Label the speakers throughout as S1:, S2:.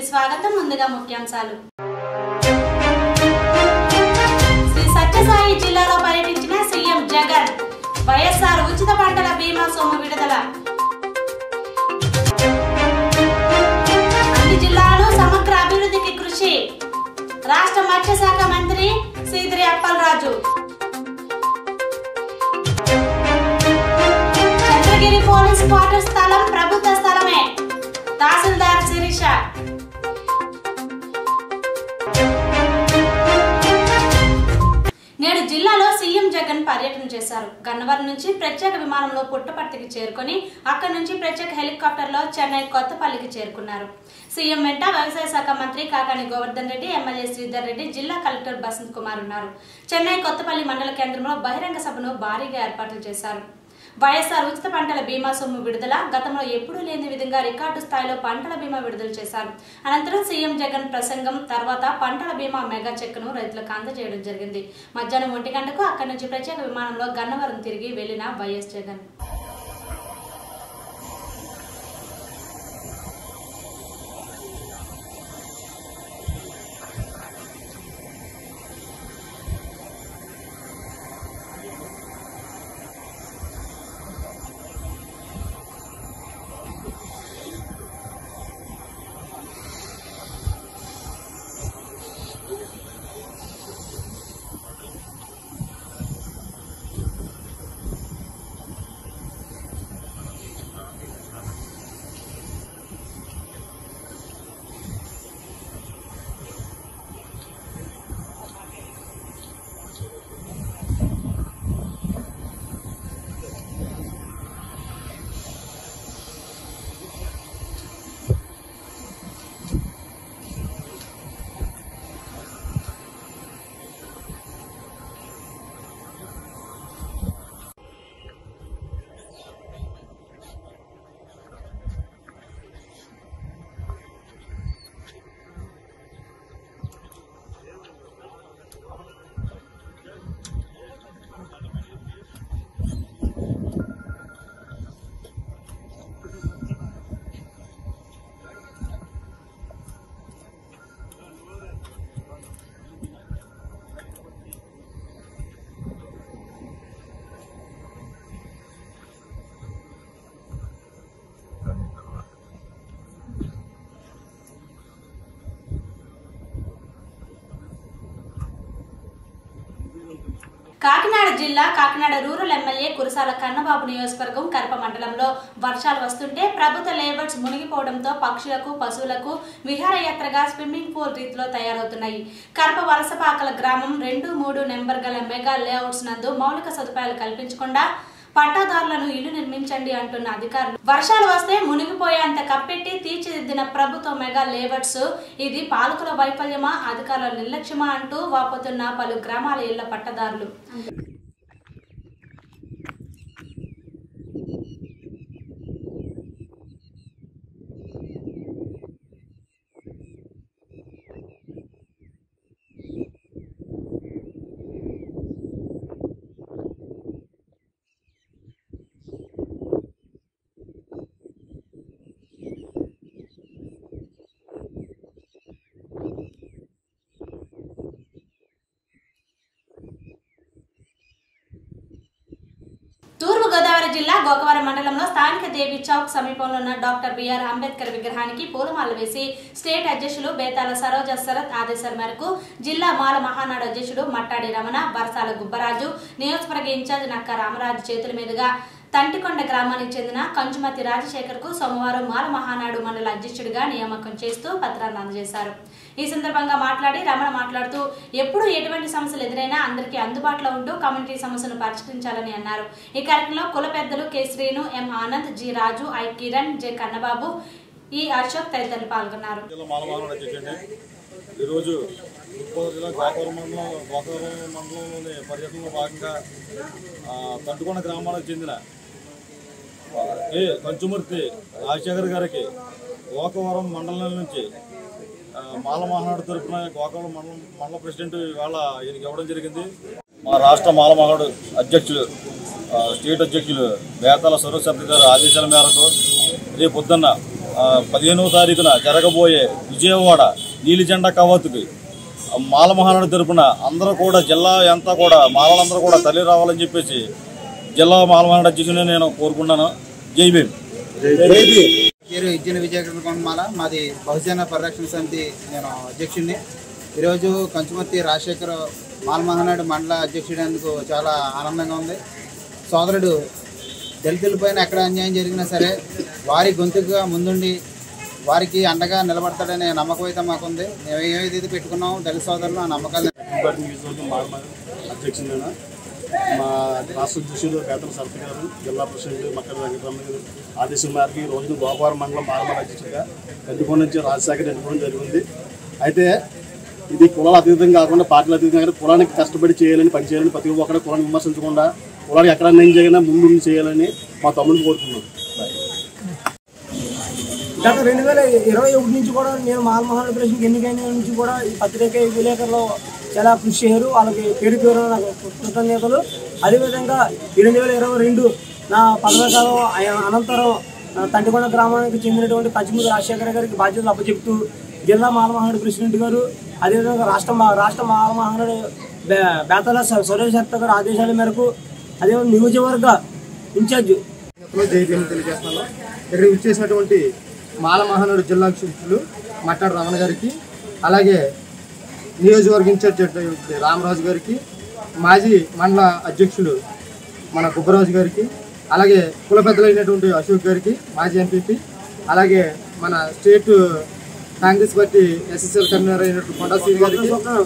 S1: స్వాగతం ముందుగా ముఖ్యాంశాలు శ్రీ సత్యసాయి జిల్లాలో పర్యటించిన సీఎం జగన్ వైఎస్ఆర్ ఉచిత పంటల బీమా సొమ్ము విడుదల అన్ని జిల్లాలు సమగ్ర అభివృద్ధికి కృషి రాష్ట్ర మత్స్యశాఖ మంత్రి సీదిరి అప్పలరాజు చంద్రగిరి పోలీస్ క్వార్టర్ స్థలం ప్రభుత్వ స్థలమే తహసీల్దార్ శిరీష నేడు జిల్లాలో సీఎం జగన్ పర్యటన చేశారు గన్నవరం నుంచి ప్రత్యేక విమానంలో పుట్టపర్తికి చేరుకొని అక్కడి నుంచి ప్రత్యేక హెలికాప్టర్లో చెన్నై కొత్తపల్లికి చేరుకున్నారు సీఎం వెంట వ్యవసాయ శాఖ మంత్రి కాకాని గోవర్ధన్ రెడ్డి ఎమ్మెల్యే శ్రీధర్ రెడ్డి జిల్లా కలెక్టర్ బసంత్ కుమార్ ఉన్నారు చెన్నై కొత్తపల్లి మండల కేంద్రంలో బహిరంగ సభను భారీగా ఏర్పాట్లు చేశారు వైఎస్ఆర్ ఉచిత పంటల బీమా సొమ్ము విడుదల గతంలో ఎప్పుడూ లేని విధంగా రికార్డు స్థాయిలో పంటల బీమా విడుదల చేశారు అనంతరం సీఎం జగన్ ప్రసంగం తర్వాత పంటల బీమా మెగా చెక్ను రైతులకు అందజేయడం జరిగింది మధ్యాహ్నం ఒంటి గంటకు అక్కడి నుంచి ప్రత్యేక విమానంలో గన్నవరం తిరిగి వెళ్లిన వైఎస్ జగన్ కాకినాడ జిల్లా కాకినాడ రూరల్ ఎమ్మెల్యే కురసాల కన్నబాబు నియోజకవర్గం కరప మండలంలో వర్షాలు వస్తుంటే ప్రభుత్వ లేబర్స్ మునిగిపోవడంతో పక్షులకు పశువులకు విహారయాత్రగా స్విమ్మింగ్ పూల్ రీతిలో తయారవుతున్నాయి కరప వలసపాకల గ్రామం రెండు మూడు నెంబర్ గల మెగా లేఅవుట్స్ నందు మౌలిక సదుపాయాలు కల్పించకుండా పట్టాదారులను ఇల్లు నిర్మించండి అంటున్న అధికారులు వర్షాలు వస్తే మునిగిపోయేంత కప్పెట్టి తీర్చిదిద్దిన ప్రభుత్వ మెగా లేబర్స్ ఇది పాలకుల వైఫల్యమా అధికారుల నిర్లక్ష్యమా అంటూ వాపోతున్న పలు గ్రామాల ఇళ్ల పట్టదారులు తూర్పు గోదావరి జిల్లా గోకవరం మండలంలో స్థానిక దేవి చౌక్ సమీపంలో ఉన్న డాక్టర్ బిఆర్ అంబేద్కర్ విగ్రహానికి పూలమాల వేసి స్టేట్ అధ్యక్షులు బేతాల సరోజ శరత్ ఆదేశాల మేరకు జిల్లా మాల మహానాడు అధ్యక్షుడు మట్టాడి రమణ బరసాల గుబ్బరాజు నియోజకవర్గ ఇన్ఛార్జ్ నక్క రామరాజు చేతుల మీదుగా తంటికొండ గ్రామానికి చెందిన కంచుమతి రాజశేఖర్ కు సోమవారం మాల మహానాడు మండల అధ్యక్షుడిగా నియామకం చేస్తూ పత్రాన్ని అందజేశారు ఈ సందర్భంగా మాట్లాడి రమణ మాట్లాడుతూ ఎప్పుడు ఎటువంటి సమస్యలు ఎదురైనా అందరికీ అందుబాటులో ఉంటూ కమ్యూనిటీ సమస్యను పరిష్కరించాలని అన్నారు ఈ కార్యక్రమంలో కుల పెద్దలు K Srinu M Anand G Raju I Kiran J Kannababu E Ashok తదితరులు పాల్గొన్నారు
S2: జిల్లా మాలమాన అధ్యక్షుడి ఈరోజు తూర్పుగోదావరి జిల్లా గోకవరం మండలం గోకవరం మండలంలోని పర్యటనలో భాగంగా ఆ, తంటుకొండ గ్రామానికి చెందిన ఆ, ఏ కంచుమూర్తి రాజశేఖర్ గారికి గోకవరం మండలం నుంచి ఆ, మాల మహానాడు తరపున గోకవరం మండలం మండల ప్రెసిడెంట్ ఇవాళ ఈయనకి ఇవ్వడం జరిగింది మా రాష్ట్ర మాల మహానాడు అధ్యక్షులు ఆ, స్టేట్ అధ్యక్షులు బేతాల సరోజ్ గారి ఆదేశాల మేరకు రేపు పొద్దున్న ఆ, పదిహేనవ తారీఖున జరగబోయే విజయవాడ నీలిజెండా కవాతుకి మాల మహానాడు తరపున అందరూ కూడా జిల్లా అంతా కూడా మాలలందరూ కూడా తల్లి రావాలని చెప్పేసి జిల్లా మాల మహానాడు అధ్యక్షుని నేను కోరుకున్నాను జై భీమ్
S3: పేరు ఇజ్జన విజయకృష్ణమాల మాది బహుజన పరిరక్షణ సమితి నేను అధ్యక్షుడిని ఈరోజు కంచుమర్తి రాజశేఖర్ మాల్మహనాడు మండల అధ్యక్షుడేందుకు చాలా ఆనందంగా ఉంది సోదరుడు దళితులపైన ఎక్కడ అన్యాయం జరిగినా సరే వారి గొంతుగా ముందుండి వారికి అండగా నిలబడతాడనే నమ్మకం అయితే మాకుంది మేము ఏదైతే పెట్టుకున్నామో దళిత సోదరులు ఆ నమ్మకాలు
S4: పార్టీ నియోజకవర్గం మామ అధ్యక్షుడైన మా రాష్ట్ర అధ్యక్షుడు పేదల సరఫ గారు జిల్లా ప్రెసిడెంట్ మక్కడ వెంకటరమణ గారు ఆదేశం మేరకు ఈ రోజున గోపారం మండలం మాలమల అధ్యక్షుడిగా కందికొండ నుంచి రాజశేఖర్ ఎన్నుకోవడం జరిగింది అయితే ఇది కులాల అతీతం కాకుండా పార్టీల అతీతం కాకుండా కులానికి కష్టపడి చేయాలని పని చేయాలని ప్రతి ఒక్కరు కులాన్ని విమర్శించకుండా కులానికి ఎక్కడ అన్యాయం చేయకుండా ముందు ముందు చేయాలని మా తమ్ముడిని కోరుతున్నాం
S5: గత రెండు వేల ఇరవై ఒకటి నుంచి కూడా నేను మాల్మోహన్ ప్రెసిడెంట్ ఎన్నికైన నుంచి కూడా ఈ పత్రిక ఈ విలేకరులో చాలా కృషి చేయరు వాళ్ళకి పేరు పేరు నాకు కృతజ్ఞతలు అదేవిధంగా ఈ రెండు వేల ఇరవై రెండు నా పదవి కాలం అయ- అనంతరం ఆ, తంటికొండ గ్రామానికి చెందినటువంటి పచ్చిమూరి రాజశేఖర గారికి బాధ్యతలు అప్పచెప్తూ జిల్లా మాలమహానుడు ప్రెసిడెంట్ గారు అదేవిధంగా రాష్ట్ర మా- రాష్ట్ర మాలమహానుడు బే- బేతల స- సురేష్ శర్త గారు ఆదేశాల మేరకు అదేవిధంగా నియోజకవర్గ ఇన్ఛార్జ్
S6: లో జై భీమ్ తెలియజేస్తున్నాను ఇక్కడికి విచ్చేసినటువంటి మాల మహానాడు జిల్లా అధ్యక్షులు మట్టాడు రమణ గారికి అలాగే నియోజకవర్గ ఇన్ఛార్జ్ అయినటువంటి రామరాజు గారికి మాజీ మండల అధ్యక్షులు మన గుబ్బరాజు గారికి అలాగే కుల పెద్దలైనటువంటి అశోక్ గారికి మాజీ ఎంపీపీ అలాగే మన state congress party SSL convener అయినటువంటి కొండా శ్రీని గారికి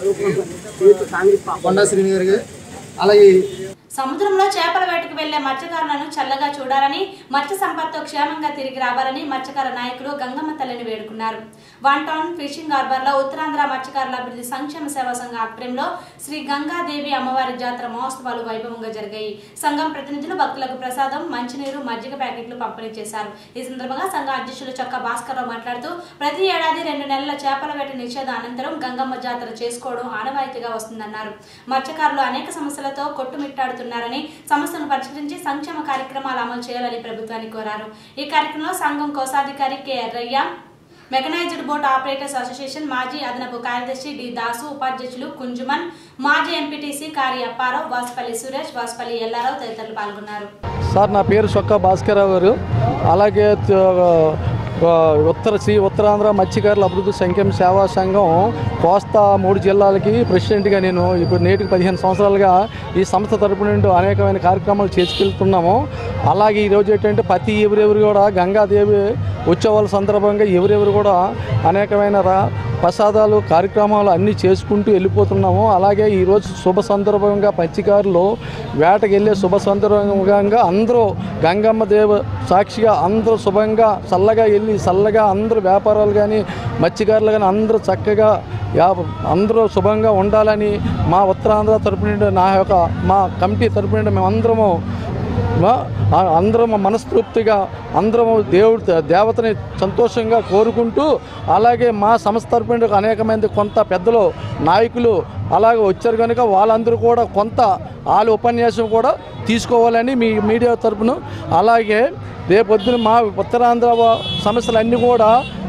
S6: కొండా శ్రీని గారికి అలాగే
S1: సముద్రంలో చేపల వేటకు వెళ్లే మత్స్యకారులను చల్లగా చూడాలని మత్స్య సంపత్తో క్షేమంగా తిరిగి రావాలని మత్స్యకార నాయకులు గంగమ్మ తల్లిని వేడుకున్నారు వన్ టౌన్ ఫిషింగ్ హార్బర్ లో ఉత్తరాంధ్ర మత్స్యకారుల అభివృద్ధి సంక్షేమ సేవా సంఘ ఆధ్వర్యంలో శ్రీ గంగాదేవి అమ్మవారి జాతర మహోత్సవాలు వైభవంగా జరిగాయి సంఘం ప్రతినిధులు భక్తులకు ప్రసాదం మంచినీరు మజ్జిగ ప్యాకెట్లు పంపిణీ చేశారు ఈ సందర్భంగా సంఘ అధ్యక్షులు చొక్క భాస్కర్రావు మాట్లాడుతూ ప్రతి ఏడాది రెండు నెలల చేపల వేట నిషేధ అనంతరం గంగమ్మ జాతర చేసుకోవడం ఆనవాయితీగా వస్తుందన్నారు మత్స్యకారులు అనేక సమస్యలతో కొట్టుమిట్టాడుతున్నారని సమస్యను పరిష్కరించి సంక్షేమ కార్యక్రమాలు అమలు చేయాలని ప్రభుత్వాన్ని కోరారు ఈ కార్యక్రమంలో సంఘం కోశాధికారి K Erraiah mechanized boat operators association మాజీ అదనపు కార్యదర్శి డి దాసు ఉపాధ్యక్షులు కుంజుమన్ మాజీ ఎంపీటీసీ కారి అప్పారావు వాసుపల్లి సురేష్ వాసుపల్లి ఎల్లారావు తదితరులు పాల్గొన్నారు
S7: సార్ నా పేరు చొక్కా భాస్కరరావు గారు అలాగే త- ఆ, ఉత్తర శ్రీ ఉత్తరాంధ్ర మత్స్యకారుల అభివృద్ధి సంక్షేమ సేవా సంఘం కోస్తా మూడు జిల్లాలకి ప్రెసిడెంట్గా నేను ఇప్పుడు నేటికి పదిహేను సంవత్సరాలుగా ఈ సంస్థ తరపు నుండి అనేకమైన కార్యక్రమాలు చేసుకెళ్తున్నాము అలాగే ఈరోజు ఏంటంటే ప్రతి ఎవరెవరు కూడా గంగాదేవి ఉత్సవాల సందర్భంగా ఎవరెవరు కూడా అనేకమైన రా- ప్రసాదాలు కార్యక్రమాలు అన్నీ చేసుకుంటూ వెళ్ళిపోతున్నాము అలాగే ఈరోజు శుభ సందర్భంగా పచ్చికారులు వేటకి వెళ్ళే శుభ సందర్భంగా అందరూ గంగమ్మ దేవ సాక్షిగా అందరూ శుభంగా చల్లగా వెళ్ళి చల్లగా అందరూ వ్యాపారాలు కానీ మత్స్యకారులు కానీ అందరూ చక్కగా యా- అందరూ శుభంగా ఉండాలని మా ఉత్తరాంధ్ర తరపు నుండి నా యొక్క మా కమిటీ తరపు నుండి మేమందరము మా- ఆ- అందరం మనస్ఫూర్తిగా అందరం దేవుడు దేవతని సంతోషంగా కోరుకుంటూ అలాగే మా సంస్థ తరపు నుండి అనేక మంది కొంత పెద్దలు నాయకులు అలాగే వచ్చారు కనుక వాళ్ళందరూ కూడా కొంత వాళ్ళ ఉపన్యాసం కూడా తీసుకోవాలని మీ మీడియా తరపున అలాగే రేపొద్దున మా ఉత్తరాంధ్ర వా- సమస్యలన్నీ కూడా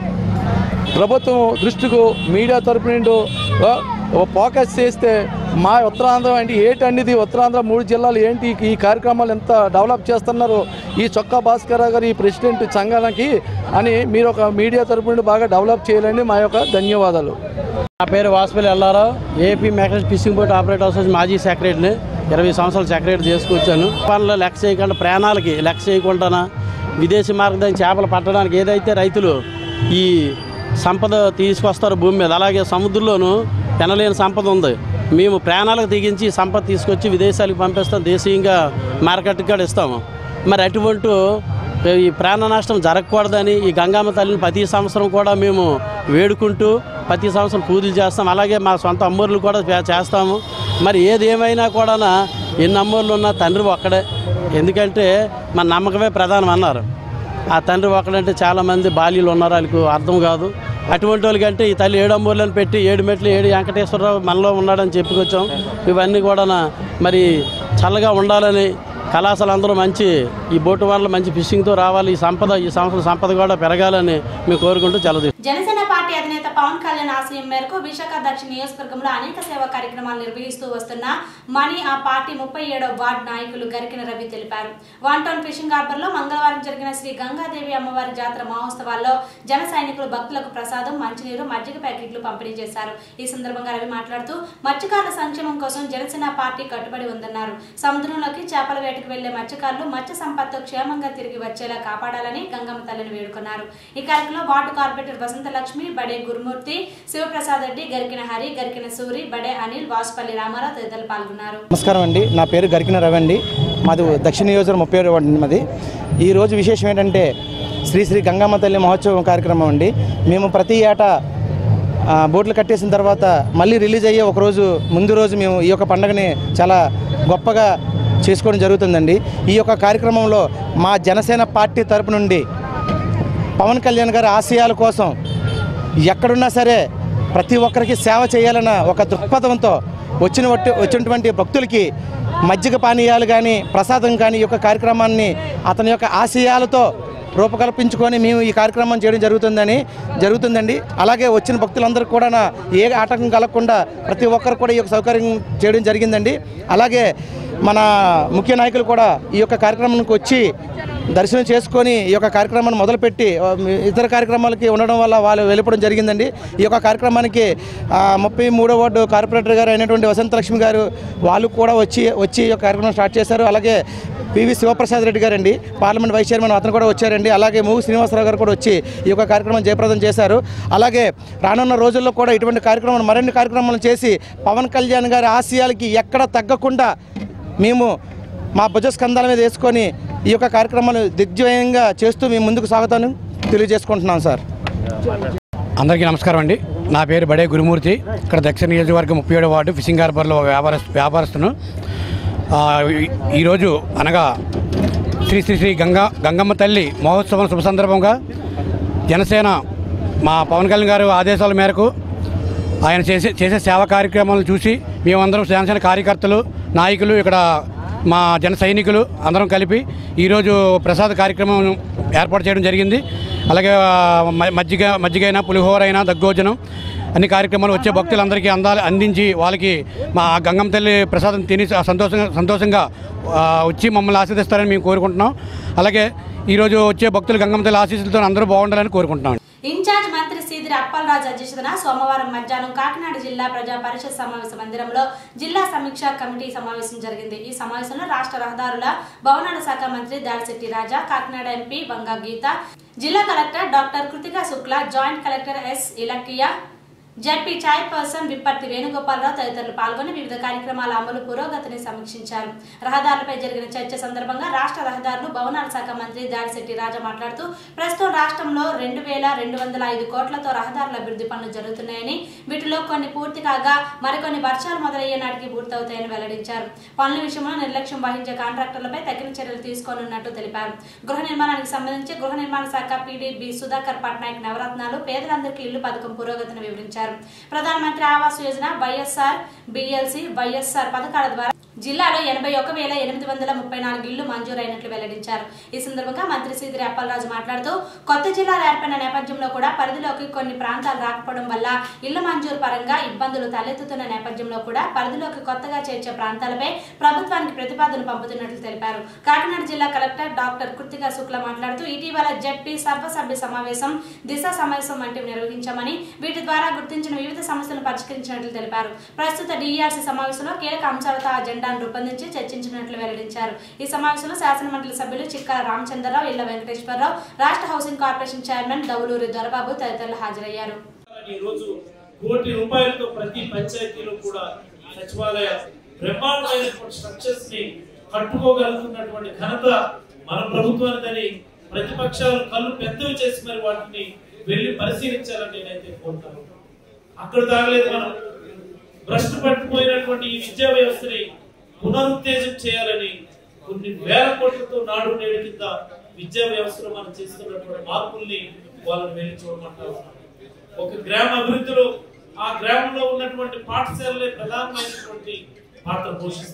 S7: ప్రభుత్వం దృష్టికు మీడియా తరపు నుండి ఆ, ఫోకస్ చేస్తే మా ఉత్తరాంధ్ర అంటే ఏంటనేది ఉత్తరాంధ్ర మూడు జిల్లాలు ఏంటి ఈ కార్యక్రమాలు ఎంత డెవలప్ చేస్తున్నారు ఈ చొక్కా భాస్కర్ గారు ఈ ప్రెసిడెంట్ సంఘానికి అని మీరు ఒక మీడియా తరపు నుండి బాగా డెవలప్ చేయాలని మా యొక్క ధన్యవాదాలు
S8: నా పేరు Vasupalli Yellarao AP mechanize fishing boat operator association మాజీ సెక్రటరీని ఇరవై సంవత్సరాలు సెక్రటరీ చేసుకొచ్చాను పనులు లెక్క చేయకుండా ప్రాణాలకి లెక్క చేయకుండా విదేశీ మార్గం చేపలు పట్టడానికి ఏదైతే రైతులు ఈ సంపద తీసుకొస్తారో భూమి మీద అలాగే సముద్రంలోనూ తినలేని సంపద ఉంది మేము ప్రాణాలకు తెగించి ఈ సంపద తీసుకొచ్చి విదేశాలకు పంపిస్తాం దేశీయంగా మార్కెట్కి కూడా ఇస్తాము మరి అటువంటి ఈ ప్రాణ నష్టం జరగకూడదని ఈ గంగమ్మ తల్లిని ప్రతి సంవత్సరం కూడా మేము వేడుకుంటూ ప్రతి సంవత్సరం పూజలు చేస్తాం అలాగే మా సొంత అమ్మూర్లు కూడా చే- చేస్తాము మరి ఏది ఏమైనా కూడా ఎన్ని అమ్మూర్లు ఉన్నా తండ్రి ఒక్కడే ఎందుకంటే మన నమ్మకమే ప్రధానం అన్నారు ఆ తండ్రి ఒక్కడంటే చాలామంది బాల్యులు ఉన్నారు వాళ్ళకు అర్థం కాదు అటువంటి వాళ్ళకంటే ఈ తల్లి ఏడు అమ్మూర్లను పెట్టి ఏడు మెట్లు ఏడు వెంకటేశ్వరరావు మనలో ఉన్నాడని చెప్పుకొచ్చాం ఇవన్నీ కూడా మరి చల్లగా ఉండాలని కళాశాల అందరూ మంచి ఈ బోటు వాళ్ళు మంచి ఫిషింగ్తో రావాలి ఈ సంపద ఈ సంవత్సరం సంపద కూడా పెరగాలని మేము కోరుకుంటూ సెలవు
S1: జనసేన పార్టీ అధినేత పవన్ కళ్యాణ్ ఆశయం మేరకు విశాఖ దక్షిణ నియోజకవర్గంలో అనేక సేవా కార్యక్రమాలు నిర్వహిస్తూ వస్తున్న మణి ఆ పార్టీ ముప్పై ఏడో వార్డు నాయకులు గరికిన రవి తెలిపారు వన్ టౌన్ ఫిషింగ్ హార్బర్ లో మంగళవారం జరిగిన శ్రీ గంగాదేవి అమ్మవారి జాతర మహోత్సవాల్లో జన సైనికులు భక్తులకు ప్రసాదం మంచినీరు మజ్జిగ ప్యాకెట్లు పంపిణీ చేశారు ఈ సందర్భంగా రవి మాట్లాడుతూ మత్స్యకారుల సంక్షేమం కోసం జనసేన పార్టీ కట్టుబడి ఉందన్నారు సముద్రంలోకి చేపల వేటకు వెళ్లే మత్స్యకారులు మత్స్య సంపత్తో క్షేమంగా తిరిగి వచ్చేలా కాపాడాలని గంగమ్మ తల్లిని వేడుకున్నారు ఈ కార్యక్రమంలో వార్డు కార్పొరేటర్ వసంత లక్ష్మి బడే గురుమూర్తి శివప్రసాద్ రెడ్డి గరికిన హరి గరికిన సూరి బడే అనిల్ వాసుపల్లి రామారావు తదితరులు పాల్గొన్నారు
S9: నమస్కారం అండి నా పేరు గరికిన రవి అండి మాది దక్షిణ నియోజకవర్గం ముప్పై ఏడు వార్డు మాది ఈ రోజు విశేషం ఏంటంటే శ్రీ శ్రీ గంగమ్మ తల్లి మహోత్సవం కార్యక్రమం అండి మేము ప్రతి ఏటా ఆ, బోట్లు కట్టేసిన తర్వాత మళ్ళీ రిలీజ్ అయ్యే ఒక రోజు ముందు రోజు మేము ఈ యొక్క పండుగని చాలా గొప్పగా చేసుకోవడం జరుగుతుందండి ఈ యొక్క కార్యక్రమంలో మా జనసేన పార్టీ తరపు నుండి పవన్ కళ్యాణ్ గారి ఆశయాల కోసం ఎక్కడున్నా సరే ప్రతి ఒక్కరికి సేవ చేయాలన్న ఒక దృక్పథంతో వచ్చిన వట్టి- వచ్చినటువంటి భక్తులకి మజ్జిగ పానీయాలు కానీ ప్రసాదం కానీ ఈ యొక్క కార్యక్రమాన్ని అతని యొక్క ఆశయాలతో రూపకల్పించుకొని మేము ఈ కార్యక్రమం చేయడం జరుగుతుందని జరుగుతుందండి అలాగే వచ్చిన భక్తులందరూ కూడా నా ఏ ఆటంకం కలగకుండా ప్రతి ఒక్కరు కూడా ఈ యొక్క సౌకర్యం చేయడం జరిగిందండి అలాగే మన ముఖ్య నాయకులు కూడా ఈ యొక్క కార్యక్రమానికి వచ్చి దర్శనం చేసుకొని ఈ యొక్క కార్యక్రమాన్ని మొదలుపెట్టి ఆ, ఇతర కార్యక్రమాలకి ఉండడం వల్ల వాళ్ళు వెళ్ళిపోవడం జరిగిందండి ఈ యొక్క కార్యక్రమానికి ఆ, ముప్పై మూడో వార్డు కార్పొరేటర్ గారు అయినటువంటి వసంతలక్ష్మి గారు వాళ్ళు కూడా వచ్చి వచ్చి ఈ యొక్క కార్యక్రమం స్టార్ట్ చేశారు అలాగే పివి శివప్రసాద్ రెడ్డి గారండి పార్లమెంట్ వైస్ చైర్మన్ అతను కూడా వచ్చారండి అలాగే మూగు శ్రీనివాసరావు గారు కూడా వచ్చి ఈ యొక్క కార్యక్రమం జయప్రదం చేశారు అలాగే రానున్న రోజుల్లో కూడా ఇటువంటి కార్యక్రమాలు మరిన్ని కార్యక్రమాలు చేసి పవన్ కళ్యాణ్ గారి ఆశయాలకి ఎక్కడ తగ్గకుండా మేము మా భుజస్కంధాల మీద వేసుకొని ఈ యొక్క కార్యక్రమాలు దిగ్విజయంగా చేస్తూ మేము ముందుకు సాగుతాను తెలియజేసుకుంటున్నాం సార్
S10: అందరికీ నమస్కారం అండి నా పేరు బడే గురుమూర్తి ఇక్కడ దక్షిణ నియోజకవర్గం ముప్పై ఏడో వార్డు ఫిషింగ్ హార్బర్లో వ్యాపార వ్యాపారస్తును ఆ, ఈ- ఈరోజు అనగా శ్రీ శ్రీ శ్రీ గంగా గంగమ్మ తల్లి మహోత్సవం శుభ సందర్భంగా జనసేన మా పవన్ కళ్యాణ్ గారు ఆదేశాల మేరకు ఆయన చేసే చేసే సేవా కార్యక్రమాలను చూసి మేమందరం జనసేన కార్యకర్తలు నాయకులు ఇక్కడ మా జన సైనికులు అందరం కలిపి ఈరోజు ప్రసాద కార్యక్రమం ఏర్పాటు చేయడం జరిగింది అలాగే ఆ, మ- మజ్జిగ మజ్జిగైనా పులిహోర అయినా దగ్గోజనం అన్ని కార్యక్రమాలు వచ్చే భక్తులందరికీ అందాలి అందించి వాళ్ళకి మా గంగమ్మ తల్లి ప్రసాదం తిని సంతోషంగా సంతోషంగా ఆ, వచ్చి మమ్మల్ని ఆశీర్దిస్తారని మేము కోరుకుంటున్నాం అలాగే ఈరోజు వచ్చే భక్తులు గంగమ్మ తల్లి ఆశీస్సులతో అందరూ బాగుండాలని కోరుకుంటున్నాం
S1: ఇన్ఛార్జ్ మంత్రి సీదిరి అప్పలరాజు అధ్యక్షతన సోమవారం మధ్యాహ్నం కాకినాడ జిల్లా ప్రజా పరిషత్ సమావేశ మందిరంలో జిల్లా సమీక్షా కమిటీ సమావేశం జరిగింది ఈ సమావేశంలో రాష్ట్ర రహదారుల భవనాల శాఖ మంత్రి దాడిశెట్టి రాజా కాకినాడ ఎంపీ బంగా గీత జిల్లా collector doctor Kritika Shukla joint collector S Ilakkiya ZP chairperson Vipparthi Venugopalarao తదితరులు పాల్గొని వివిధ కార్యక్రమాల అమలు పురోగతిని సమీక్షించారు రహదారులపై జరిగిన చర్చ సందర్భంగా రాష్ట్ర రహదారులు భవనాల శాఖ మంత్రి దాడిశెట్టి రాజా మాట్లాడుతూ ప్రస్తుతం రాష్ట్రంలో రెండు వేల రెండు వందల ఐదు కోట్లతో రహదారుల అభివృద్ధి పనులు జరుగుతున్నాయని వీటిలో కొన్ని పూర్తి కాగా మరికొన్ని వర్షాలు మొదలయ్యే నాటికి పూర్తవుతాయని వెల్లడించారు పనుల విషయంలో నిర్లక్ష్యం వహించే కాంట్రాక్టర్లపై తగిన చర్యలు తీసుకోనున్నట్టు తెలిపారు గృహ నిర్మాణానికి సంబంధించి గృహ నిర్మాణ శాఖ పీడీ బి సుధాకర్ పట్నాయక్ నవరత్నాలు పేదలందరికీ ఇల్లు పథకం పురోగతిని వివరించారు Pradhan Mantri Awas Yojana YSR BLC YSR పథకాల ద్వారా జిల్లాలో ఎనభై ఒక వేల ఎనిమిది వందల ముప్పై నాలుగు ఇళ్లు మంజూరైనట్లు వెల్లడించారు ఈ సందర్భంగా మంత్రి సీదిరి అప్పలరాజు మాట్లాడుతూ కొత్త జిల్లాలు ఏర్పడిన నేపథ్యంలో కూడా పరిధిలోకి కొన్ని ప్రాంతాలు రాకపోవడం వల్ల ఇళ్ల మంజూరు పరంగా ఇబ్బందులు తలెత్తుతున్న నేపథ్యంలో కూడా పరిధిలోకి కొత్తగా చేర్చే ప్రాంతాలపై ప్రభుత్వానికి ప్రతిపాదన పంపుతున్నట్లు తెలిపారు కాకినాడ జిల్లా కలెక్టర్ డాక్టర్ కృతికా శుక్ల మాట్లాడుతూ ఇటీవల జడ్పీ సర్వసభ్య సమావేశం దిశ సమావేశం వంటివి నిర్వహించామని వీటి ద్వారా గుర్తించిన వివిధ సమస్యలను పరిష్కరించినట్లు తెలిపారు ప్రస్తుత డిఆర్సీ సమావేశంలో కీలక అంశాలతో ఆ అజెండాను రూపొందించి చర్చించినట్లు వెల్లడించారు ఈ సమావేశంలో శాసనమండలి సభ్యులు చిక్కాల రామచంద్రరావు ఇళ్ల వెంకటేశ్వరరావు రాష్ట్ర housing corporation chairman Dowluri Dorababu తదితరులు హాజరయ్యారు
S11: ఈ రోజు కోటి రూపాయలతో ప్రతి పంచాయతీలో కూడా సచివాలయ బ్రహ్మాండమైనటువంటి స్ట్రక్చర్స్ ని కట్టుకోగలుగుతున్నటువంటి ఘనత మన ప్రభుత్వానిదని ప్రతిపక్షాలు కళ్ళు పెద్దవి చేసి మరి వాటిని వెళ్లి పరిశీలించాలని నేనైతే కోరుతాను అక్కడ తాగలేదు మనం భ్రష్టు పట్టిపోయినటువంటి ఈ విద్యా వ్యవస్థని పునరుత్తేజం చేయాలని కొన్ని వేల కోట్లతో నాడు నేడు కింద విద్యా వ్యవస్థలో మనం చేస్తున్నటువంటి మార్పుల్ని వాళ్ళని వెళ్ళి చూడమంటా ఉన్నాం ఒక గ్రామ అభివృద్ధిలో ఆ గ్రామంలో ఉన్నటువంటి పాఠశాలలే ప్రధానమైనటువంటి పాత్ర పోషిస్తాయి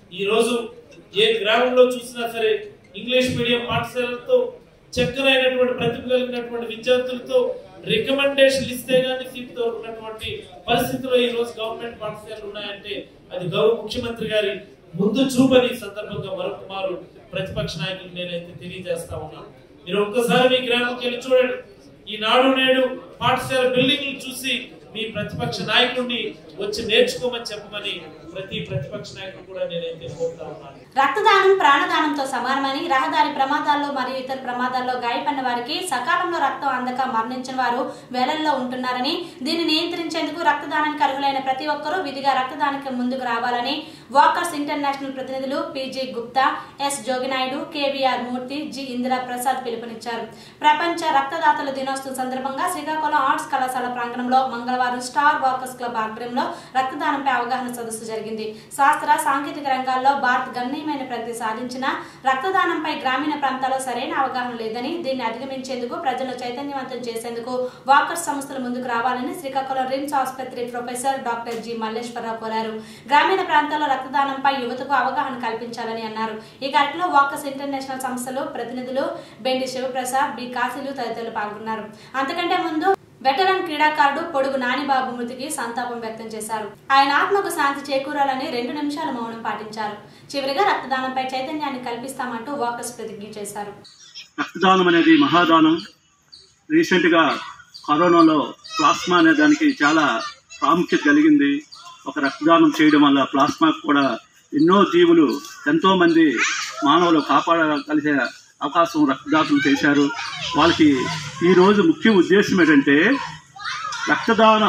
S11: ఈ రోజు ఏ గ్రామంలో చూసినా సరే ఇంగ్లీష్ మీడియం పాఠశాలలతో చక్కనైనటువంటి ప్రతిభ కలిగినటువంటి విద్యార్థులతో రికమెండేషన్లు ఇస్తే గానీ సీట్ దొరికినటువంటి పరిస్థితిలో ఈ రోజు గవర్నమెంట్ పాఠశాలలు ఉన్నాయంటే అది గౌరవ ముఖ్యమంత్రి గారి ముందు చూపని ఈ సందర్భంగా మరొక మారు ప్రతిపక్ష నాయకులు నేనైతే తెలియజేస్తా ఉన్నాను మీరు ఒక్కసారి మీ గ్రామంకి వెళ్ళి చూడండి ఈ నాడు నేడు పాఠశాల బిల్డింగ్లు చూసి మీ ప్రతిపక్ష నాయకుడిని వచ్చి నేర్చుకోమని చెప్పమని ప్రతి ప్రతిపక్ష నాయకుడు కూడా నేనైతే కోరుతా ఉన్నాను
S1: రక్తదానం ప్రాణదానంతో సమానమని రహదారి ప్రమాదాల్లో మరియు ఇతర ప్రమాదాల్లో గాయపడిన వారికి సకాలంలో రక్తం అందక మరణించిన వారు వేలల్లో ఉంటున్నారని దీన్ని నియంత్రించేందుకు రక్తదానానికి అర్హులైన ప్రతి ఒక్కరూ విధిగా రక్తదానానికి ముందుకు రావాలని వాకర్స్ ఇంటర్నేషనల్ ప్రతినిధులు PG Gupta S Joginaidu KVR Murthy G Indira Prasad పిలుపునిచ్చారు ప్రపంచ రక్తదాతల దినోత్సవం సందర్భంగా శ్రీకాకుళం ఆర్ట్స్ కళాశాల ప్రాంగణంలో మంగళవారం స్టార్ వాకర్స్ క్లబ్ ఆధ్వర్యంలో రక్తదానంపై అవగాహన సదస్సు జరిగింది శాస్త్ర సాంకేతిక రంగాల్లో భారత్ గణనీయమైన ప్రగతి సాధించిన రక్తదానంపై గ్రామీణ ప్రాంతాల్లో సరైన అవగాహన లేదని దీన్ని అధిగమించేందుకు ప్రజలను చైతన్యవంతం చేసేందుకు వాకర్స్ సంస్థలు ముందుకు రావాలని శ్రీకాకుళం రిమ్స్ ఆసుపత్రి ప్రొఫెసర్ డాక్టర్ జి మల్లేశ్వరరావు కోరారు గ్రామీణ ప్రాంతాల్లో రక్తదానంపై యువతకు అవగాహన కల్పించాలని అన్నారు ఈ కార్యక్రమంలో వాకర్స్ ఇంటర్నేషనల్ సంస్థలు ప్రతినిధులు బెండి శివప్రసాద్ బి కాశీలు తదితరులు పాల్గొన్నారు అంతకంటే ముందు వెటరన్ క్రీడాకారుడు పొడుగు నానిబాబు మృతికి సంతాపం వ్యక్తం చేశారు ఆయన ఆత్మకు శాంతి చేకూరాలని రెండు నిమిషాల మౌనం పాటించారు చివరిగా రక్తదానంపై చైతన్యాన్ని కల్పిస్తామంటూ వాకర్స్ ప్రతిజ్ఞ చేశారు
S4: రక్తదానం అనేది మహాదానం రీసెంట్గా కరోనాలో ప్లాస్మా అనే దానికి చాలా ప్రాముఖ్యత కలిగింది ఒక రక్తదానం చేయడం వల్ల ప్లాస్మా కూడా ఎన్నో జీవులు ఎంతోమంది మానవులు కాపాడగలిగే అవకాశం రక్తదాతలు చేశారు వాళ్ళకి ఈరోజు ముఖ్య ఉద్దేశం ఏంటంటే రక్తదాన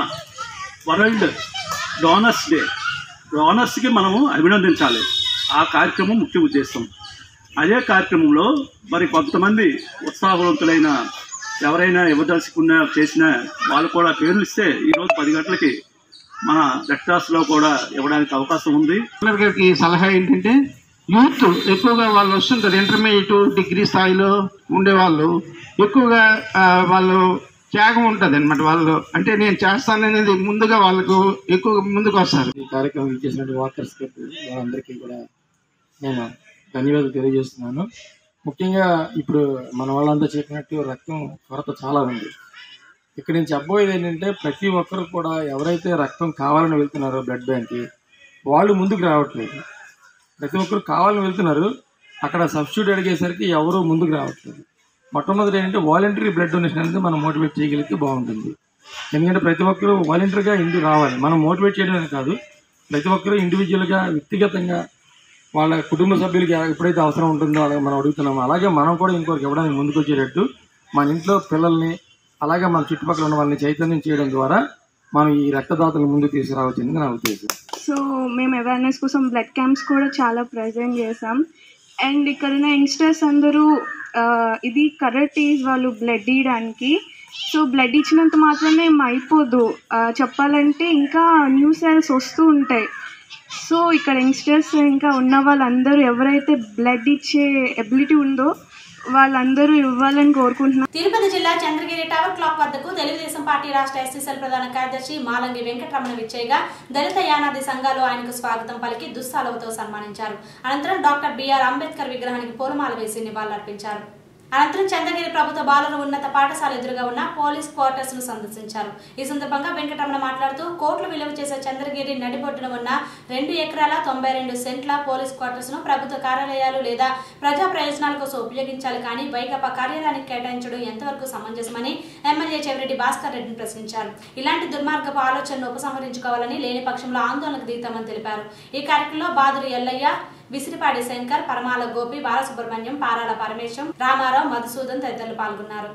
S4: వరల్డ్ డోనర్స్ డే డోనర్స్కి మనము అభినందించాలి ఆ కార్యక్రమం ముఖ్య ఉద్దేశం అదే కార్యక్రమంలో మరి కొంతమంది ఉత్సాహవంతులైన ఎవరైనా ఇవ్వదలుచుకున్న చేసిన వాళ్ళు కూడా పేర్లు ఇస్తే ఈరోజు పది గంటలకి మన రెక్టాస్లో కూడా ఇవ్వడానికి అవకాశం ఉంది
S12: కలెక్టర్ గారికి సలహా ఏంటంటే యూత్ ఎక్కువగా వాళ్ళు వస్తుంటారు ఇంటర్మీడియట్ డిగ్రీ స్థాయిలో ఉండేవాళ్ళు ఎక్కువగా ఆ, వాళ్ళు త్యాగం ఉంటుంది అనమాట వాళ్ళు అంటే నేను చేస్తాననేది ముందుగా వాళ్ళకు ఎక్కువ ముందుకు వస్తారు
S13: ఈ కార్యక్రమం ఇచ్చేసినటువంటి వాకర్స్ క్లబ్ వాళ్ళందరికీ కూడా నేను ధన్యవాదాలు తెలియజేస్తున్నాను ముఖ్యంగా ఇప్పుడు మన వాళ్ళంతా చెప్పినట్టు రక్తం కొరత చాలా ఉంది ఇక్కడ నేను చెప్పబోయేది ఏంటంటే ప్రతి ఒక్కరు కూడా ఎవరైతే రక్తం కావాలని వెళ్తున్నారో బ్లడ్ బ్యాంక్కి వాళ్ళు ముందుకు రావట్లేదు ప్రతి ఒక్కరు కావాలని వెళ్తున్నారు అక్కడ సబ్స్టిట్యూట్ అడిగేసరికి ఎవరు ముందుకు రావట్లేదు మొట్టమొదటి ఏంటంటే వాలంటరీ బ్లడ్ డొనేషన్ అనేది మనం మోటివేట్ చేయగలిగితే బాగుంటుంది ఎందుకంటే ప్రతి ఒక్కరు వాలంటరీగా ఇంటికి రావాలి మనం మోటివేట్ చేయడమే కాదు ప్రతి ఒక్కరు ఇండివిజువల్గా వ్యక్తిగతంగా వాళ్ళ కుటుంబ సభ్యులకి ఎప్పుడైతే అవసరం ఉంటుందో అలాగే మనం అడుగుతున్నామో అలాగే మనం కూడా ఇంకొకరికి ఇవ్వడానికి ముందుకు వచ్చేటట్టు మన ఇంట్లో పిల్లల్ని అలాగే మన చుట్టుపక్కల ఉన్న వాళ్ళని చైతన్యం చేయడం ద్వారా మనం ఈ రక్తదాతల ముందుకు తీసుకురావచ్చింది నా ఉద్దేశం
S14: సో మేము అవేర్నెస్ కోసం బ్లడ్ క్యాంప్స్ కూడా చాలా ప్రజెంట్ చేసాం అండ్ ఇక్కడ ఉన్న యంగ్స్టర్స్ అందరూ ఆ, ఇది కరెక్ట్ ఏజ్ వాళ్ళు బ్లడ్ ఇవ్వడానికి సో బ్లడ్ ఇచ్చినంత మాత్రమే ఏం అయిపోదు ఆ, చెప్పాలంటే ఇంకా న్యూ సెల్స్ వస్తూ ఉంటాయి సో ఇక్కడ యంగ్స్టర్స్ ఇంకా ఉన్న వాళ్ళందరూ ఎవరైతే బ్లడ్ ఇచ్చే ఎబిలిటీ ఉందో వాళ్ళందరూ ఇవ్వాలని కోరుకుంటున్నాను
S1: తిరుపతి జిల్లా చంద్రగిరి టవర్ క్లాక్ వద్దకు తెలుగుదేశం పార్టీ రాష్ట్ర ఎస్సీసీఎల్ ప్రధాన కార్యదర్శి మాలంగి వెంకటరమణ విచ్చేయగా దళిత యానాది సంఘాలు ఆయనకు స్వాగతం పలికి దుస్సాలవుతో సన్మానించారు అనంతరం డాక్టర్ బిఆర్ అంబేద్కర్ విగ్రహానికి పూలమాల వేసి నివాళులర్పించారు అనంతరం చంద్రగిరి ప్రభుత్వ బాలుర ఉన్నత పాఠశాల ఎదురుగా ఉన్న పోలీస్ క్వార్టర్స్ ను సందర్శించారు ఈ సందర్భంగా వెంకటరమణ మాట్లాడుతూ కోట్లు విలువ చేసే చంద్రగిరి నడిబొడ్డున ఉన్న రెండు ఎకరాల తొంభై రెండు సెంట్ల పోలీస్ క్వార్టర్స్ ను ప్రభుత్వ కార్యాలయాలు లేదా ప్రజా ప్రయోజనాల కోసం ఉపయోగించాలి కానీ వైకపా కార్యాలయానికి కేటాయించడం ఎంతవరకు సమంజసమని ఎమ్మెల్యే చెవిరెడ్డి భాస్కర్ రెడ్డిని ప్రశ్నించారు ఇలాంటి దుర్మార్గపు ఆలోచనను ఉపసంహరించుకోవాలని లేని పక్షంలో ఆందోళనకు దిగుతామని తెలిపారు ఈ కార్యక్రమంలో బాదురు ఎల్లయ్య విసిరిపాడి శంకర్ పరమాల గోపి బాలసుబ్రహ్మణ్యం పారాల పరమేశం రామారావు మధుసూదన్ తదితరులు పాల్గొన్నారు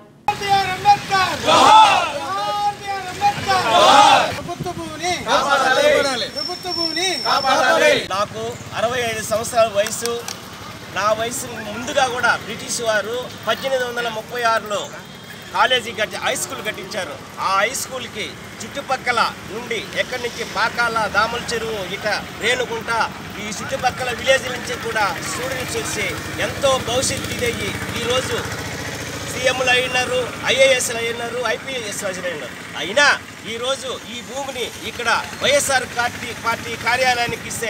S15: నాకు అరవై ఐదు సంవత్సరాల వయసు నా వయసు ముందుగా కూడా బ్రిటిష్ వారు పద్దెనిమిది వందల ముప్పై ఆరులో కాలేజీ కట్టి హై స్కూల్ కట్టించారు ఆ హై స్కూల్కి చుట్టుపక్కల నుండి ఎక్కడి నుంచి పాకాల దామల చెరువు ఇట రేణుకుంట ఈ చుట్టుపక్కల విలేజ్ నుంచి కూడా స్టూడెంట్స్ వచ్చి ఎంతో భవిష్యత్తు ఇదయ్యి ఈరోజు సీఎంలు అయినారు ఐఏఎస్లు అయినారు ఐపీఎస్ అయినారు అయినా ఈరోజు ఈ భూమిని ఇక్కడ వైఎస్ఆర్ పార్టీ పార్టీ కార్యాలయానికి ఇస్తే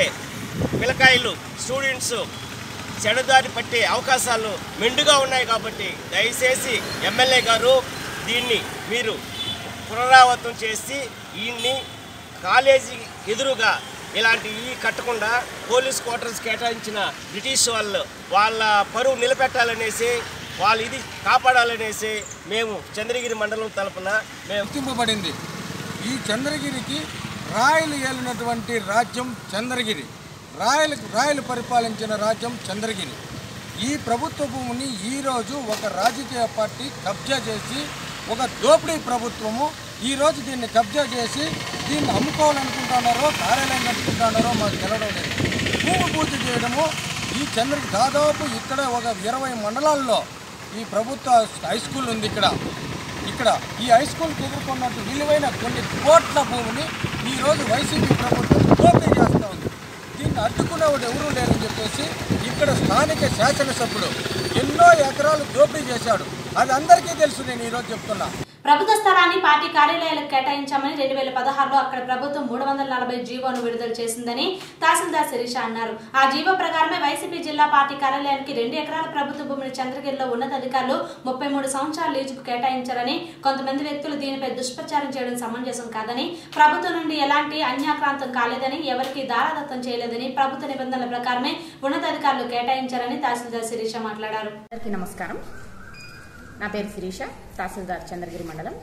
S15: పిల్లకాయలు స్టూడెంట్స్ చెడదారి పట్టే అవకాశాలు మెండుగా ఉన్నాయి కాబట్టి దయచేసి ఎమ్మెల్యే గారు దీన్ని మీరు పునరావృతం చేసి ఈయన్ని కాలేజీ ఎదురుగా ఇలాంటి ఈ కట్టకుండా పోలీస్ క్వార్టర్స్ కేటాయించిన బ్రిటిష్ వాళ్ళు వాళ్ళ పరువు నిలబెట్టాలనేసి వాళ్ళు ఇది కాపాడాలనేసి మేము చంద్రగిరి మండలం తరపున మేము
S16: గుర్తింపబడింది ఈ చంద్రగిరికి రాయలు ఏలినటువంటి రాజ్యం చంద్రగిరి రాయలు రాయలు పరిపాలించిన రాజ్యం చంద్రగిరి ఈ ప్రభుత్వ భూమిని ఈరోజు ఒక రాజకీయ పార్టీ కబ్జా చేసి ఒక దోపిడీ ప్రభుత్వము ఈరోజు దీన్ని కబ్జా చేసి దీన్ని అమ్ముకోవాలనుకుంటున్నారో కార్యాలయం కట్టుకుంటున్నారో మాకు తెలవడం లేదు భూమి పూజ చేయడము ఈ చంద్రకి దాదాపు ఇక్కడ ఒక ఇరవై మండలాల్లో ఈ ప్రభుత్వ హై స్కూల్ ఉంది ఇక్కడ ఇక్కడ ఈ హై స్కూల్కి ఎదుర్కొన్నట్టు విలువైన కొన్ని కోట్ల భూమిని ఈరోజు వైసీపీ ప్రభుత్వం దోపిడీ చేస్తూ ఉంది దీన్ని అడ్డుకునేవాడు ఎవరూ లేరని చెప్పేసి ఇక్కడ స్థానిక శాసనసభ్యుడు ఎన్నో ఎకరాలు దోపిడీ చేశాడు అది అందరికీ తెలుసు నేను ఈరోజు చెప్తున్నా
S1: ప్రభుత్వ స్థలాన్ని పార్టీ కార్యాలయాలకు కేటాయించామని రెండు వేల పదహారులో అక్కడ ప్రభుత్వం మూడు వందల నలభై జీవోను విడుదల చేసిందని తహసీల్దార్ శిరీష అన్నారు ఆ జీవో ప్రకారమే వైసీపీ జిల్లా పార్టీ కార్యాలయానికి రెండు ఎకరాల ప్రభుత్వ భూమిని చంద్రగిరిలో ఉన్నతాధికారులు ముప్పై మూడు సంవత్సరాల లీజుకు కేటాయించారని కొంతమంది వ్యక్తులు దీనిపై దుష్ప్రచారం చేయడం సమంజసం కాదని ప్రభుత్వం నుండి ఎలాంటి అన్యాక్రాంతం కాలేదని ఎవరికి దారాదత్తం చేయలేదని ప్రభుత్వ నిబంధనల ప్రకారమే ఉన్నతాధికారులు కేటాయించారని తహసీల్దార్ శిరీష మాట్లాడారు
S17: అందరికీ నమస్కారం నా పేరు శిరీష తహసీల్దార్ చంద్రగిరి మండలం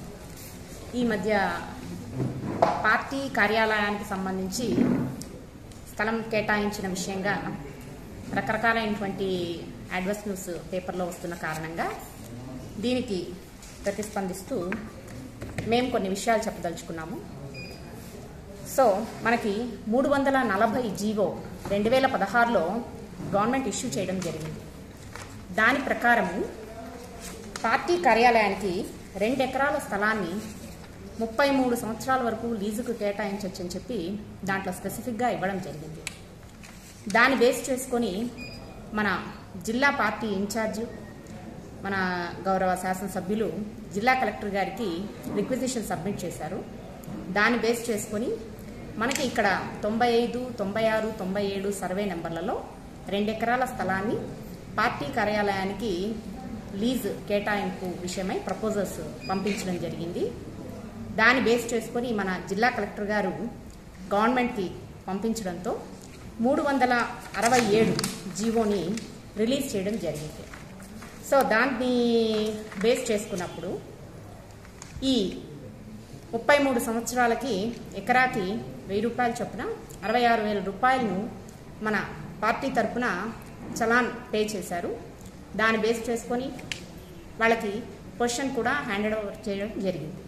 S17: ఈ మధ్య పార్టీ కార్యాలయానికి సంబంధించి స్థలం కేటాయించిన విషయంగా రకరకాలైనటువంటి అడ్వర్స్ న్యూస్ పేపర్లో వస్తున్న కారణంగా దీనికి ప్రతిస్పందిస్తూ మేము కొన్ని విషయాలు చెప్పదలుచుకున్నాము సో మనకి మూడు వందల నలభై జీవో రెండు వేల పదహారులో గవర్నమెంట్ ఇష్యూ చేయడం జరిగింది దాని ప్రకారము పార్టీ కార్యాలయానికి రెండు ఎకరాల స్థలాన్ని ముప్పై మూడు సంవత్సరాల వరకు లీజుకు కేటాయించవచ్చని చెప్పి దాంట్లో స్పెసిఫిక్గా ఇవ్వడం జరిగింది దాన్ని బేస్ చేసుకొని మన జిల్లా పార్టీ ఇన్ఛార్జ్ మన గౌరవ శాసనసభ్యులు జిల్లా కలెక్టర్ గారికి రిక్విజిషన్ సబ్మిట్ చేశారు దాన్ని బేస్ చేసుకొని మనకి ఇక్కడ తొంభై ఐదు తొంభై ఆరు తొంభై ఏడు సర్వే నెంబర్లలో రెండు ఎకరాల స్థలాన్ని పార్టీ కార్యాలయానికి లీజ్ కేటాయింపు విషయమై ప్రపోజల్స్ పంపించడం జరిగింది దాన్ని బేస్ చేసుకొని మన జిల్లా కలెక్టర్ గారు గవర్నమెంట్కి పంపించడంతో మూడు వందల అరవై ఏడు జీవోని రిలీజ్ చేయడం జరిగింది సో దాన్ని బేస్ చేసుకున్నప్పుడు ఈ ముప్పై మూడు సంవత్సరాలకి ఎకరాకి వెయ్యి రూపాయలు చొప్పున అరవై ఆరు వేల రూపాయలను మన పార్టీ తరపున చలాన్ పే చేశారు దాన్ని బేస్ చేసుకొని వాళ్ళకి పొజిషన్ కూడా హ్యాండెడ్ ఓవర్ చేయడం జరిగింది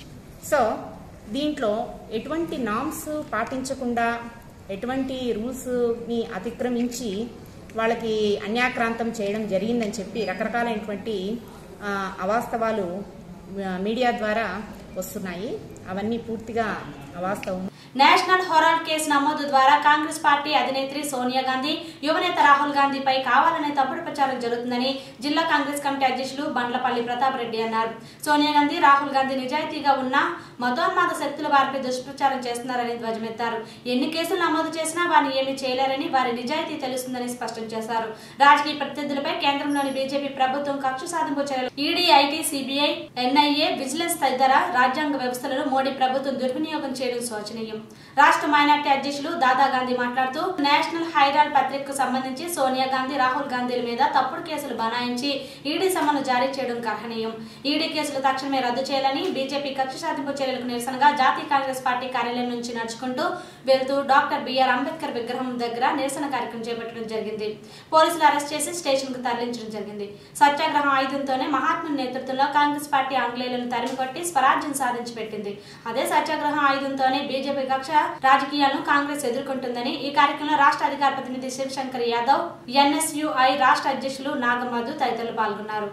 S17: సో దీంట్లో ఎటువంటి నామ్స్ పాటించకుండా ఎటువంటి రూల్స్ని అతిక్రమించి వాళ్ళకి అన్యాక్రాంతం చేయడం జరిగిందని చెప్పి రకరకాలైనటువంటి ఆ, అవాస్తవాలు ఆ, మీడియా ద్వారా వస్తున్నాయి అవన్నీ పూర్తిగా అవాస్తవం
S1: నేషనల్ హొరాల్డ్ కేసు నమోదు ద్వారా కాంగ్రెస్ పార్టీ అధినేత్రి సోనియా గాంధీ యువనేత రాహుల్ గాంధీపై కావాలనే తప్పుడు ప్రచారం జరుగుతుందని జిల్లా కాంగ్రెస్ కమిటీ అధ్యక్షులు బండ్లపల్లి ప్రతాప్ రెడ్డి అన్నారు సోనియా గాంధీ రాహుల్ గాంధీ నిజాయితీగా ఉన్న మతోన్మాద శక్తుల వారిపై దుష్ప్రచారం చేస్తున్నారని ధ్వజమెత్తారు ఎన్ని కేసులు నమోదు చేసినా వారిని ఏమీ చేయలేరని వారి నిజాయితీ తెలుస్తుందని స్పష్టం చేశారు రాజకీయ ప్రత్యర్థులపై కేంద్రంలోని బీజేపీ ప్రభుత్వం కక్ష సాధింపు చర్యలు ED IT CBI NIA vigilance తదితర రాజ్యాంగ వ్యవస్థలను మోడీ ప్రభుత్వం దుర్వినియోగం చేయడం శోచనీయం రాష్ట్ర మైనార్టీ అధ్యక్షులు దాదా గాంధీ మాట్లాడుతూ నేషనల్ హైరాల్ పత్రికకు సంబంధించి సోనియా గాంధీ రాహుల్ గాంధీల మీద తప్పుడు కేసులు బనాయించి ఈడీ సమన్లు జారీ చేయడం గర్హనీయం ఈడీ కేసులు తక్షణమే రద్దు చేయాలని బీజేపీ కక్ష సాధింపు చర్యలకు నిరసనగా జాతీయ కాంగ్రెస్ పార్టీ కార్యాలయం నుంచి నడుచుకుంటూ వెళ్తూ డాక్టర్ బిఆర్ అంబేద్కర్ విగ్రహం దగ్గర నిరసన కార్యక్రమం చేపట్టడం జరిగింది పోలీసులు అరెస్ట్ చేసి స్టేషన్ కు తరలించడం జరిగింది సత్యాగ్రహం ఆయుధంతోనే మహాత్ముని నేతృత్వంలో కాంగ్రెస్ పార్టీ ఆంగ్లేయులను తరిమికొట్టి స్వరాజ్యం సాధించి పెట్టింది అదే సత్యాగ్రహం ఆయుధంతోనే బీజేపీ కక్ష రాజకీయాలను కాంగ్రెస్ ఎదుర్కొంటుందని ఈ కార్యక్రమంలో రాష్ట్ర అధికార ప్రతినిధి శివశంకర్ యాదవ్ ఎన్ఎస్యుఐ రాష్ట్ర అధ్యక్షులు నాగమధు తదితరులు పాల్గొన్నారు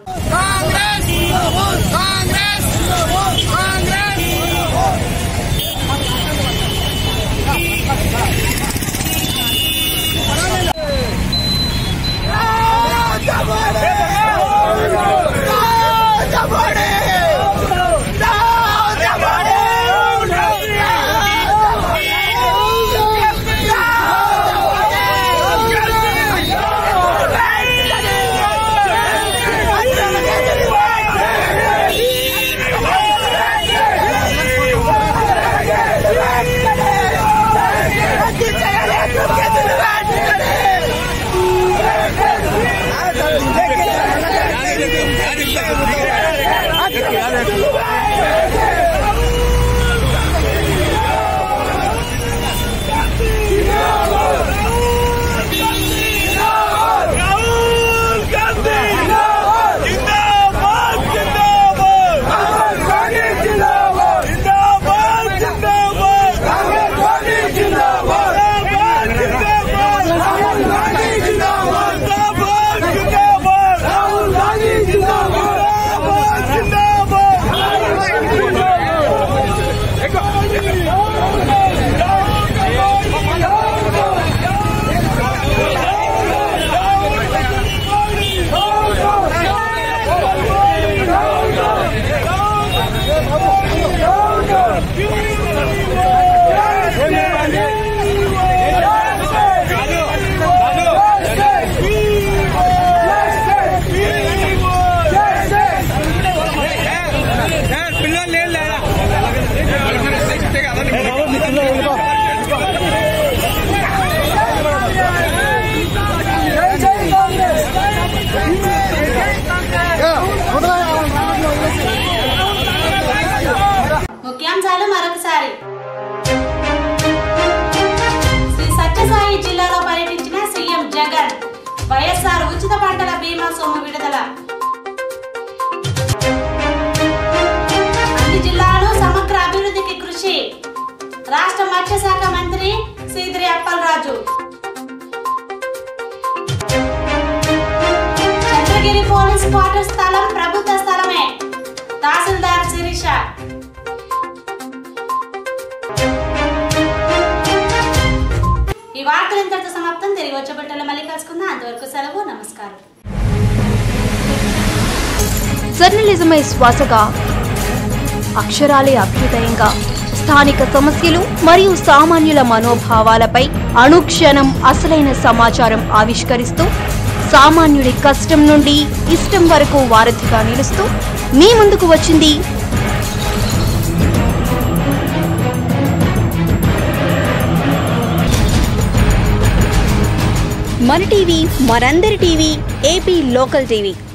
S18: Jabode!
S1: వైఎస్ఆర్ బీమా సొమ్ము విడుదల అన్ని జిల్లాలు సమగ్ర అభివృద్ధికి కృషి రాష్ట్ర మత్స్యశాఖ మంత్రి సీదిరి అప్పలరాజు చంద్రగిరి పోలీస్ క్వార్టర్ స్థలం ప్రభుత్వ స్థలమే తహసీల్దార్ శిరీష ఈ వార్తలు ఇంతటితో సమాప్తం తిరిగి వచ్చే బిడ్డలు మళ్ళీ కలుసుకుందాం అంతవరకు సెలవు నమస్కారం
S18: జర్నలిజమే శ్వాసగా అక్షరాలే అభ్యుదయంగా స్థానిక సమస్యలు మరియు సామాన్యుల మనోభావాలపై అనుక్షణం అసలైన సమాచారం ఆవిష్కరిస్తూ సామాన్యుడి కష్టం నుండి ఇష్టం వరకు వారధిగా నిలుస్తూ మీ ముందుకు వచ్చింది మన టీవీ మనందరి టీవీ ఏపీ లోకల్ టీవీ